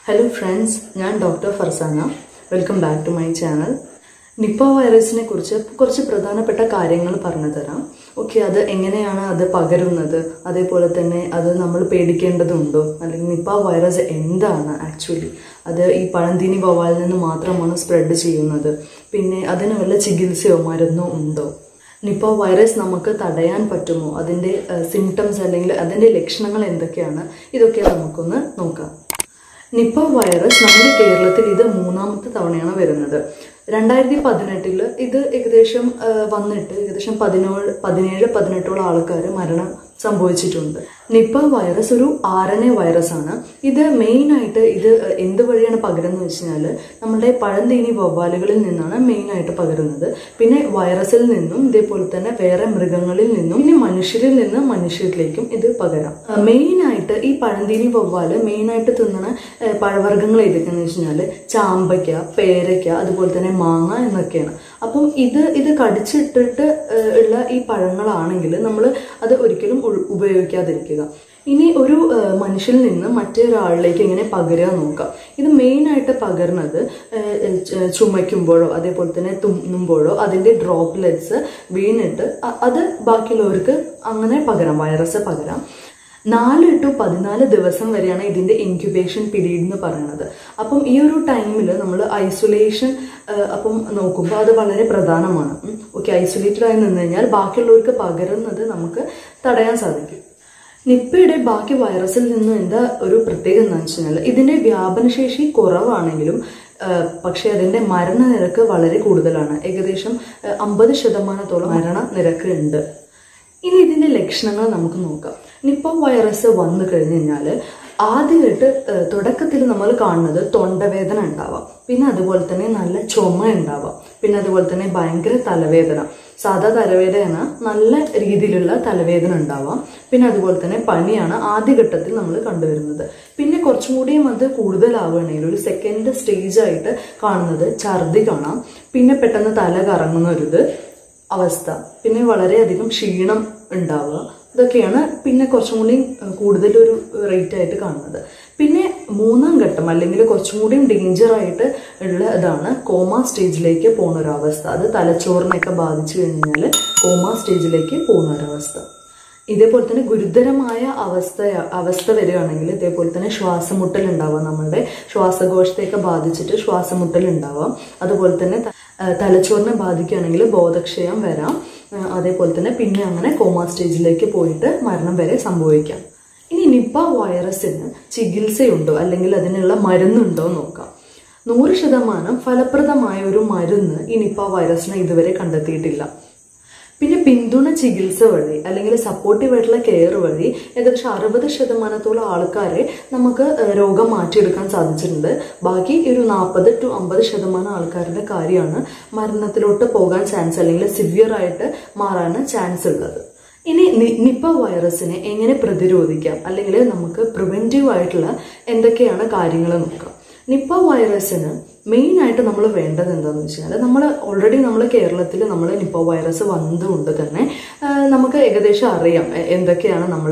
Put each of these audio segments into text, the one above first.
hello friends ഞാൻ doctor Farzana welcome back to my channel Nipah വൈറസിനെ കുറിച്ച് കുറച്ച് പ്രധാനപ്പെട്ട കാര്യങ്ങൾ പറഞ്ഞു തരാം ഓക്കെ അത് എങ്ങനെയാണ് അത് പകരുന്നത് അതേപോലെ തന്നെ അത് നമ്മൾ പേടിക്കേണ്ടതുണ്ടോ അല്ലെങ്കിൽ നിപ്പ വൈറസ് എന്താണ് ആക്ച്വലി അത് ഈ പഴന്തീനി വവ്വാലിൽ നിന്ന് മാത്രമാണ് സ്പ്രെഡ് ചെയ്യുന്നത് പിന്നെ അതിന് വല്ല ചികിത്സയോ മരുന്നോ ഉണ്ടോ നിപ്പ വൈറസ് നമുക്ക് തടയാൻ പറ്റുമോ അതിൻ്റെ സിംറ്റംസ് അല്ലെങ്കിൽ അതിൻ്റെ ലക്ഷണങ്ങൾ എന്തൊക്കെയാണ് ഇതൊക്കെ നമുക്കൊന്ന് നോക്കാം നിപ്പ വൈറസ് നമ്മുടെ കേരളത്തിൽ ഇത് മൂന്നാമത്തെ തവണയാണ് വരുന്നത് രണ്ടായിരത്തി പതിനെട്ടില് ഇത് ഏകദേശം ആ, വന്നിട്ട് ഏകദേശം പതിനേഴ് പതിനേഴ് പതിനെട്ടോളം ആൾക്കാർ മരണം സംഭവിച്ചിട്ടുണ്ട് നിപ്പ വൈറസ് ഒരു ആർ എൻ എ വൈറസ് ആണ് ഇത് മെയിൻ ആയിട്ട് ഇത് എന്ത് വഴിയാണ് പകരുന്നത് വെച്ച് കഴിഞ്ഞാൽ നമ്മുടെ പഴന്തീനി വവ്വാലുകളിൽ നിന്നാണ് മെയിൻ ആയിട്ട് പകരുന്നത് പിന്നെ വൈറസിൽ നിന്നും ഇതേപോലെ തന്നെ വേറെ മൃഗങ്ങളിൽ നിന്നും ഇനി മനുഷ്യരിൽ നിന്ന് മനുഷ്യരിലേക്കും ഇത് പകരാം മെയിൻ ആയിട്ട് ഈ പഴന്തീനി വവ്വാല് മെയിൻ ആയിട്ട് തിന്നണ ഏഹ്, പഴവർഗ്ഗങ്ങൾ ഏതൊക്കെയാന്ന് വെച്ച് കഴിഞ്ഞാൽ ചാമ്പയ്ക്ക പേരയ്ക്ക അതുപോലെ തന്നെ മാങ്ങ എന്നൊക്കെയാണ് അപ്പം ഇത് ഇത് കടിച്ചിട്ടിട്ട് ഏഹ്, ഉള്ള ഈ പഴങ്ങളാണെങ്കിൽ നമ്മൾ അത് ഒരിക്കലും ഉ- ഉപയോഗിക്കാതിരിക്കുക ഇനി ഒരു ഏഹ്, മനുഷ്യനിൽ നിന്ന് മറ്റൊരാളിലേക്ക് എങ്ങനെ പകരുക നോക്കാം ഇത് മെയിൻ ആയിട്ട് പകരുന്നത് ഏഹ്, ഏഹ്, ച- ചുമയ്ക്കുമ്പോഴോ അതേപോലെ തന്നെ തുമ്മുമ്പോഴോ അതിന്റെ ഡ്രോപ്ലെറ്റ്സ് വീണിട്ട് അ- അത് ബാക്കിയുള്ളവർക്ക് അങ്ങനെ പകരാം വൈറസ് പകരാം നാല് ടു പതിനാല് ദിവസം വരെയാണ് ഇതിന്റെ ഇൻക്യുബേഷൻ പീരീഡ് എന്ന് പറയുന്നത് അപ്പം ഈ ഒരു ടൈമിൽ നമ്മൾ ഐസൊലേഷൻ അപ്പം നോക്കുമ്പോൾ അത് വളരെ പ്രധാനമാണ് ഓക്കെ ഐസൊലേറ്റഡ് ആയി നിന്ന് കഴിഞ്ഞാൽ ബാക്കിയുള്ളവർക്ക് പകരുന്നത് നമുക്ക് തടയാൻ സാധിക്കും നിപ്പയുടെ ബാക്കി വൈറസിൽ നിന്നും എന്താ ഒരു പ്രത്യേകത എന്ന് വെച്ച് കഴിഞ്ഞാൽ ഇതിന്റെ വ്യാപനശേഷി കുറവാണെങ്കിലും ആ, പക്ഷേ അതിന്റെ മരണനിരക്ക് വളരെ കൂടുതലാണ് ഏകദേശം അമ്പത് ശതമാനത്തോളം മരണ നിരക്ക് ഉണ്ട് ഇനി ഇതിന്റെ ലക്ഷണങ്ങൾ നമുക്ക് നോക്കാം നിപ്പ വൈറസ് വന്നു കഴിഞ്ഞു കഴിഞ്ഞാൽ ആദ്യമായിട്ട് തുടക്കത്തിൽ നമ്മൾ കാണുന്നത് തൊണ്ടവേദന ഉണ്ടാവാം പിന്നെ അതുപോലെ തന്നെ നല്ല ചുമ ഉണ്ടാവാം പിന്നെ അതുപോലെ തന്നെ ഭയങ്കര തലവേദന സാധാ തലവേദന നല്ല രീതിയിലുള്ള തലവേദന ഉണ്ടാവാം പിന്നെ അതുപോലെ തന്നെ പനിയാണ് ആദ്യഘട്ടത്തിൽ നമ്മൾ കണ്ടുവരുന്നത് പിന്നെ കുറച്ചും കൂടിയും അത് കൂടുതലാവുകയാണെങ്കിൽ ഒരു സെക്കൻഡ് സ്റ്റേജ് ആയിട്ട് കാണുന്നത് ഛർദി കാണാം പിന്നെ പെട്ടെന്ന് തല കറങ്ങുന്ന ഒരു ഇത് അവസ്ഥ പിന്നെ വളരെയധികം ക്ഷീണം ഉണ്ടാവുക ഇതൊക്കെയാണ് പിന്നെ കുറച്ചും കൂടി കൂടുതലൊരു റേറ്റ് ആയിട്ട് കാണുന്നത് പിന്നെ മൂന്നാം ഘട്ടം അല്ലെങ്കിൽ കുറച്ചും കൂടിയും ഡേഞ്ചർ ആയിട്ട് ഉള്ള ഇതാണ് കോമ സ്റ്റേജിലേക്ക് പോകുന്ന ഒരു അവസ്ഥ അത് തലച്ചോറിനെയൊക്കെ ബാധിച്ചു കഴിഞ്ഞാൽ കോമ സ്റ്റേജിലേക്ക് പോകുന്ന ഒരവസ്ഥ ഇതേപോലെ തന്നെ ഗുരുതരമായ അവസ്ഥ അവസ്ഥ വരികയാണെങ്കിൽ ഇതേപോലെ തന്നെ ശ്വാസമുട്ടൽ ഉണ്ടാവാം നമ്മളുടെ ശ്വാസകോശത്തെയൊക്കെ ബാധിച്ചിട്ട് ശ്വാസമുട്ടൽ ഉണ്ടാവാം അതുപോലെ തന്നെ ത- ആ, തലച്ചോറിനെ ബാധിക്കുകയാണെങ്കിൽ ബോധക്ഷയം വരാം ആ, അതേപോലെ തന്നെ പിന്നെ അങ്ങനെ കോമ സ്റ്റേജിലേക്ക് പോയിട്ട് മരണം വരെ സംഭവിക്കാം ഇനി നിപ്പ വൈറസിന് ചികിത്സയുണ്ടോ അല്ലെങ്കിൽ അതിനുള്ള മരുന്നുണ്ടോ എന്ന് നോക്കാം നൂറ് ശതമാനം ഫലപ്രദമായ ഒരു മരുന്ന് ഈ നിപ്പ വൈറസിന് ഇതുവരെ കണ്ടെത്തിയിട്ടില്ല പിന്നെ പിന്തുണ ചികിത്സ വഴി അല്ലെങ്കിൽ സപ്പോർട്ടീവ് ആയിട്ടുള്ള കെയർ വഴി ഏകദേശം അറുപത് ശതമാനത്തോളം ആൾക്കാരെ നമുക്ക് ഏഹ്, രോഗം മാറ്റിയെടുക്കാൻ സാധിച്ചിട്ടുണ്ട് ബാക്കി ഒരു നാൽപ്പത് ടു അമ്പത് ശതമാനം ആൾക്കാരുടെ കാര്യമാണ് മരണത്തിലോട്ട് പോകാൻ ചാൻസ് അല്ലെങ്കിൽ സിവിയർ ആയിട്ട് മാറാൻ ചാൻസ് ഉള്ളത് ഇനി നി- നിപ്പ വൈറസിനെ എങ്ങനെ പ്രതിരോധിക്കാം അല്ലെങ്കിൽ നമുക്ക് പ്രിവെന്റീവ് ആയിട്ടുള്ള എന്തൊക്കെയാണ് കാര്യങ്ങൾ നോക്കാം നിപ്പ വൈറസിന് മെയിൻ ആയിട്ട് നമ്മൾ വേണ്ടത് എന്താണെന്ന് വെച്ചാൽ നമ്മൾ ഓൾറെഡി നമ്മൾ കേരളത്തിൽ നമ്മൾ നിപ്പ വൈറസ് വന്നതുകൊണ്ട് തന്നെ ആ, നമുക്ക് ഏകദേശം അറിയാം എ- എന്തൊക്കെയാണ് നമ്മൾ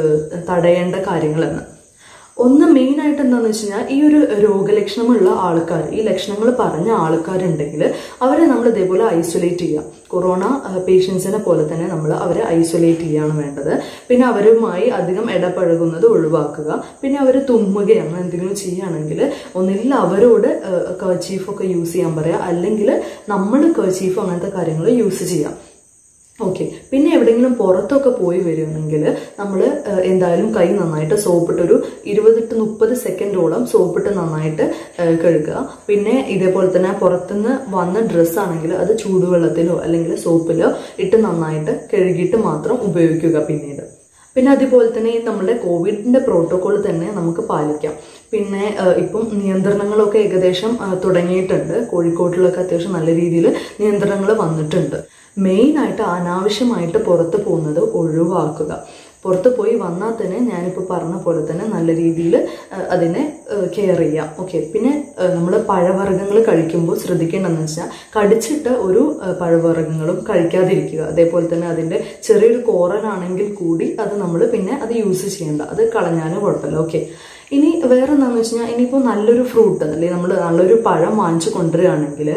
തടയേണ്ട കാര്യങ്ങളെന്ന് ഒന്ന് മെയിൻ ആയിട്ട് എന്താണെന്ന് വെച്ച് കഴിഞ്ഞാൽ ഈ ഒരു രോഗലക്ഷണമുള്ള ആൾക്കാർ ഈ ലക്ഷണങ്ങൾ പറഞ്ഞ ആൾക്കാരുണ്ടെങ്കിൽ അവരെ നമ്മൾ ഇതേപോലെ ഐസൊലേറ്റ് ചെയ്യുക കൊറോണ പേഷ്യൻസിനെ പോലെ തന്നെ നമ്മൾ അവരെ ഐസൊലേറ്റ് ചെയ്യുകയാണ് വേണ്ടത് പിന്നെ അവരുമായി അധികം ഇടപഴകുന്നത് ഒഴിവാക്കുക പിന്നെ അവർ തുമ്മുകയോ അങ്ങനെ എന്തെങ്കിലും ചെയ്യുകയാണെങ്കിൽ ഒന്നില്ല അവരോട് കർച്ചീഫൊക്കെ യൂസ് ചെയ്യാൻ പറയുക അല്ലെങ്കിൽ നമ്മൾ കർച്ചീഫ് അങ്ങനത്തെ കാര്യങ്ങൾ യൂസ് ചെയ്യാം ഓക്കെ പിന്നെ എവിടെയെങ്കിലും പുറത്തൊക്കെ പോയി വരികയാണെങ്കിൽ നമ്മൾ എന്തായാലും കൈ നന്നായിട്ട് സോപ്പിട്ട് ഒരു ഇരുപത് ടു മുപ്പത് സെക്കൻഡോളം സോപ്പിട്ട് നന്നായിട്ട് ഏഹ്, കഴുകുക പിന്നെ ഇതേപോലെ തന്നെ പുറത്തുനിന്ന് വന്ന ഡ്രസ്സാണെങ്കിൽ അത് ചൂടുവെള്ളത്തിലോ അല്ലെങ്കിൽ സോപ്പിലോ ഇട്ട് നന്നായിട്ട് കഴുകിയിട്ട് മാത്രം ഉപയോഗിക്കുക പിന്നീട് പിന്നെ അതുപോലെ തന്നെ ഈ നമ്മുടെ കോവിഡിന്റെ പ്രോട്ടോകോൾ തന്നെ നമുക്ക് പാലിക്കാം പിന്നെ ഏഹ്, ഇപ്പം നിയന്ത്രണങ്ങളൊക്കെ ഏകദേശം ഏഹ്, തുടങ്ങിയിട്ടുണ്ട് കോഴിക്കോട്ടിലൊക്കെ അത്യാവശ്യം നല്ല രീതിയിൽ നിയന്ത്രണങ്ങൾ വന്നിട്ടുണ്ട് മെയിൻ ആയിട്ട് അനാവശ്യമായിട്ട് പുറത്ത് പോകുന്നത് ഒഴിവാക്കുക പുറത്ത് പോയി വന്നാൽ തന്നെ ഞാനിപ്പോൾ പറഞ്ഞ പോലെ തന്നെ നല്ല രീതിയിൽ അതിനെ കെയർ ചെയ്യാം ഓക്കെ പിന്നെ നമ്മൾ പഴവർഗ്ഗങ്ങൾ കഴിക്കുമ്പോൾ ശ്രദ്ധിക്കേണ്ടതെന്ന് വെച്ചാൽ കടിച്ചിട്ട ഒരു ഏഹ്, പഴവർഗ്ഗങ്ങളും കഴിക്കാതിരിക്കുക അതേപോലെ തന്നെ അതിൻ്റെ ചെറിയൊരു കോറലാണെങ്കിൽ കൂടി അത് നമ്മൾ പിന്നെ അത് യൂസ് ചെയ്യേണ്ട അത് കളഞ്ഞാലും കുഴപ്പമില്ല ഓക്കെ ഇനി വേറെ എന്താണെന്ന് വെച്ച് കഴിഞ്ഞാൽ ഇനിയിപ്പോൾ നല്ലൊരു ഫ്രൂട്ട് അല്ലെങ്കിൽ നമ്മൾ നല്ലൊരു പഴം വാങ്ങിച്ചു കൊണ്ടുവരികയാണെങ്കിൽ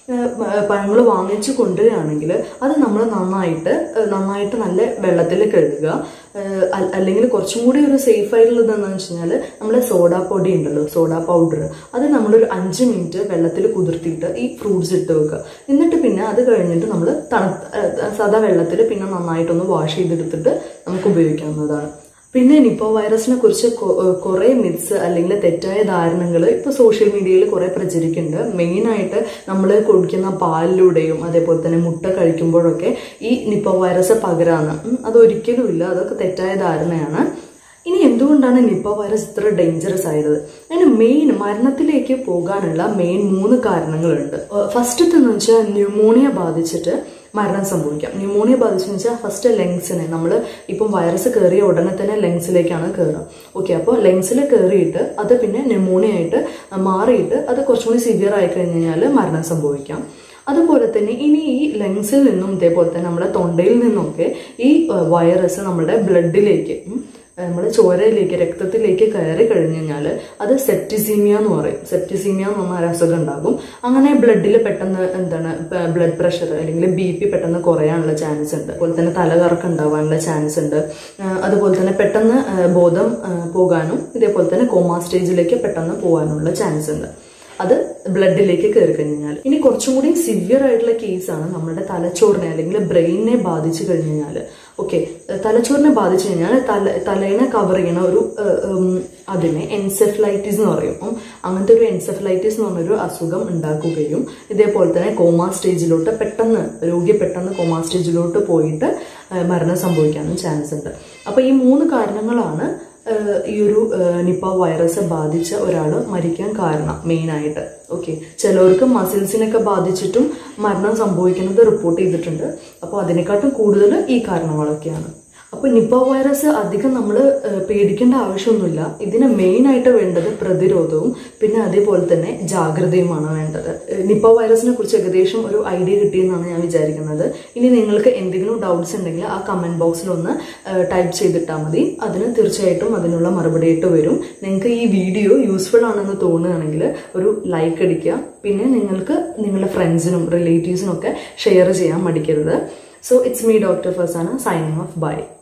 പഴങ്ങൾ വാങ്ങിച്ചു കൊണ്ടുവരികയാണെങ്കിൽ അത് നമ്മൾ നന്നായിട്ട് ഏഹ്, നന്നായിട്ട് നല്ല വെള്ളത്തിൽ കഴുകുക ഏഹ്, അൽ- അല്ലെങ്കിൽ കുറച്ചും കൂടി ഒരു സേഫ് ആയിട്ടുള്ളത് എന്താണെന്ന് വെച്ച് കഴിഞ്ഞാൽ നമ്മുടെ സോഡാ പൊടി ഉണ്ടല്ലോ സോഡാ പൗഡർ അത് നമ്മളൊരു അഞ്ച് മിനിറ്റ് വെള്ളത്തിൽ കുതിർത്തിയിട്ട് ഈ ഫ്രൂട്ട്സ് ഇട്ട് വെക്കുക എന്നിട്ട് പിന്നെ അത് കഴിഞ്ഞിട്ട് നമ്മൾ തണുത്ത ഏഹ്, സാധാ വെള്ളത്തിൽ പിന്നെ നന്നായിട്ടൊന്ന് വാഷ് ചെയ്തെടുത്തിട്ട് നമുക്ക് ഉപയോഗിക്കാവുന്നതാണ് പിന്നെ നിപ്പോ വൈറസിനെ കുറിച്ച് കുറേ മിത്സ് അല്ലെങ്കിൽ തെറ്റായ ധാരണകൾ ഇപ്പോൾ സോഷ്യൽ മീഡിയയിൽ കുറേ പ്രചരിക്കുന്നുണ്ട് മെയിനായിട്ട് നമ്മൾ കുടിക്കുന്ന പാലിലൂടെയും അതേപോലെ തന്നെ മുട്ട കഴിക്കുമ്പോഴൊക്കെ ഈ നിപ്പോ വൈറസ് പകരാന്ന് ഉം, അതൊരിക്കലും ഇല്ല അതൊക്കെ തെറ്റായ ധാരണയാണ് ഇനി എന്തുകൊണ്ടാണ് നിപ്പ വൈറസ് ഇത്ര ഡേഞ്ചറസ് ആയത് അതിന് മെയിൻ മരണത്തിലേക്ക് പോകാനുള്ള മെയിൻ മൂന്ന് കാരണങ്ങളുണ്ട് ഫസ്റ്റത്തെ എന്ന് വെച്ചാൽ ന്യൂമോണിയ ബാധിച്ചിട്ട് മരണം സംഭവിക്കാം ന്യൂമോണിയ ബാധിച്ചെന്ന് വെച്ചാൽ ഫസ്റ്റ് ലങ്സിനെ നമ്മൾ ഇപ്പം വൈറസ് കയറിയ ഉടനെ തന്നെ ലങ്സിലേക്കാണ് കയറുക ഓക്കെ അപ്പോൾ ലങ്സിൽ കയറിയിട്ട് അത് പിന്നെ ന്യൂമോണിയ ആയിട്ട് മാറിയിട്ട് അത് കുറച്ചും കൂടി സിവിയർ ആയി കഴിഞ്ഞ് കഴിഞ്ഞാൽ മരണം സംഭവിക്കാം അതുപോലെ തന്നെ ഇനി ഈ ലങ്സിൽ നിന്നും ഇതേപോലെ തന്നെ നമ്മുടെ തൊണ്ടയിൽ നിന്നൊക്കെ ഈ വൈറസ് നമ്മുടെ ബ്ലഡിലേക്ക് നമ്മുടെ ചോരയിലേക്ക് രക്തത്തിലേക്ക് കയറി കഴിഞ്ഞ് കഴിഞ്ഞാൽ അത് സെപ്റ്റിസീമിയ എന്ന് പറയും സെപ്റ്റിസീമിയ എന്ന് പറഞ്ഞ ഒരു അസുഖം ഉണ്ടാകും അങ്ങനെ ബ്ലഡിൽ പെട്ടെന്ന് എന്താണ് ബ്ലഡ് പ്രഷർ അല്ലെങ്കിൽ ബി പി പെട്ടെന്ന് കുറയാനുള്ള ചാൻസ് ഉണ്ട് അതുപോലെ തന്നെ തലകറക്കം ഉണ്ടാവാനുള്ള ചാൻസ് ഉണ്ട് ആ, അതുപോലെ തന്നെ പെട്ടെന്ന് ആ, ബോധം ആ, പോകാനും ഇതേപോലെ തന്നെ കോമാ സ്റ്റേജിലേക്ക് പെട്ടെന്ന് പോകാനുള്ള ചാൻസ് ഉണ്ട് അത് ബ്ലഡിലേക്ക് കയറി കഴിഞ്ഞാൽ ഇനി കുറച്ചും കൂടി സിവിയർ ആയിട്ടുള്ള കേസാണ് നമ്മുടെ തലച്ചോറിനെ അല്ലെങ്കിൽ ബ്രെയിനിനെ ബാധിച്ചു കഴിഞ്ഞു കഴിഞ്ഞാൽ ഓക്കെ തലച്ചോറിനെ ബാധിച്ചു കഴിഞ്ഞാൽ തല തലേനെ കവർ ചെയ്യണ ഒരു ഏഹ്, ഉം, അതിനെ എൻസെഫലൈറ്റിസ് എന്ന് പറയും ഉം, അങ്ങനത്തെ ഒരു എൻസെഫലൈറ്റിസ് എന്ന് പറഞ്ഞൊരു അസുഖം ഉണ്ടാക്കുകയും ഇതേപോലെ തന്നെ കോമാ സ്റ്റേജിലോട്ട് പെട്ടെന്ന് രോഗി പെട്ടെന്ന് കോമാ സ്റ്റേജിലോട്ട് പോയിട്ട് ഏഹ്, മരണം സംഭവിക്കാനും ചാൻസ് ഉണ്ട് അപ്പോൾ ഈ മൂന്ന് കാരണങ്ങളാണ് ഏഹ് ഈ ഒരു ഏഹ് നിപ്പ വൈറസ് ബാധിച്ച ഒരാൾ മരിക്കാൻ കാരണം മെയിനായിട്ട് ഓക്കെ ചിലവർക്ക് മസിൽസിനൊക്കെ ബാധിച്ചിട്ടും മരണം സംഭവിക്കുന്നത് റിപ്പോർട്ട് ചെയ്തിട്ടുണ്ട് അപ്പോൾ അതിനെക്കാട്ടും കൂടുതൽ ഈ കാരണങ്ങളൊക്കെയാണ് അപ്പോൾ നിപ്പ വൈറസ് അധികം നമ്മൾ പേടിക്കേണ്ട ആവശ്യമൊന്നുമില്ല ഇതിന് മെയിനായിട്ട് വേണ്ടത് പ്രതിരോധവും പിന്നെ അതേപോലെ തന്നെ ജാഗ്രതയുമാണ് വേണ്ടത് ഏഹ് നിപ്പ വൈറസിനെ കുറിച്ച് ഏകദേശം ഒരു ഐഡിയ കിട്ടിയെന്നാണ് ഞാൻ വിചാരിക്കുന്നത് ഇനി നിങ്ങൾക്ക് എന്തെങ്കിലും ഡൗട്ട്സ് ഉണ്ടെങ്കിൽ ആ കമന്റ് ബോക്സിൽ ഒന്ന് ടൈപ്പ് ചെയ്തിട്ടാൽ മതി അതിന് തീർച്ചയായിട്ടും അതിനുള്ള മറുപടി ആയിട്ട് വരും നിങ്ങൾക്ക് ഈ വീഡിയോ യൂസ്ഫുൾ ആണെന്ന് തോന്നുകയാണെങ്കിൽ ഒരു ലൈക്ക് അടിക്കുക പിന്നെ നിങ്ങൾക്ക് നിങ്ങളുടെ ഫ്രണ്ട്സിനും റിലേറ്റീവ്സിനും ഒക്കെ ഷെയർ ചെയ്യാൻ മടിക്കരുത് so it's me doctor Fasana signing off by